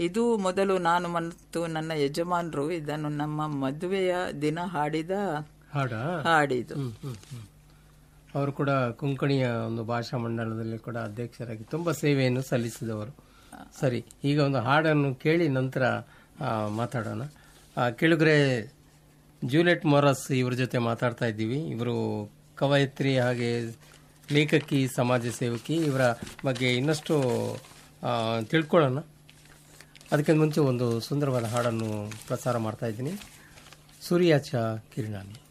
ಇದು ಮೊದಲು ನಾನು ಮತ್ತು ನನ್ನ ಯಜಮಾನರು ಇದನ್ನು ನಮ್ಮ ಮದುವೆಯ ದಿನ ಹಾಡಿದ ಹಾಡ ಹಾಡಿದು ಹ್ಮ್, ಹ್ಮ್, ಹ್ಮ್. ಅವರು ಕೂಡ ಕೊಂಕಣಿಯ ಒಂದು ಭಾಷಾ ಮಂಡಲದಲ್ಲಿ ಕೂಡ ಅಧ್ಯಕ್ಷರಾಗಿ ತುಂಬಾ ಸೇವೆಯನ್ನು ಸಲ್ಲಿಸಿದವರು ಸರಿ ಈಗ ಒಂದು ಹಾಡನ್ನು ಕೇಳಿ ನಂತರ ಆ, ಮಾತಾಡೋಣ ಆ, ಕೇಳುಗರೆ ಜೂಲಿಯಟ್ ಮೊರಸ್ ಇವ್ರ ಜೊತೆ ಮಾತಾಡ್ತಾ ಇದ್ದೀವಿ ಇವರು ಕವಯತ್ರಿ ಹಾಗೆ ಲೇಖಕಿ ಸಮಾಜ ಸೇವಕಿ ಇವರ ಬಗ್ಗೆ ಇನ್ನಷ್ಟು ಆ, ತಿಳ್ಕೊಳ್ಳೋಣ ಅದಕ್ಕಿಂತ ಮುಂಚೆ ಒಂದು ಸುಂದರವಾದ ಹಾಡನ್ನು ಪ್ರಸಾರ ಮಾಡ್ತಾ ಇದ್ದೀನಿ ಸೂರ್ಯಾಚ ಕಿರಣಾನಿ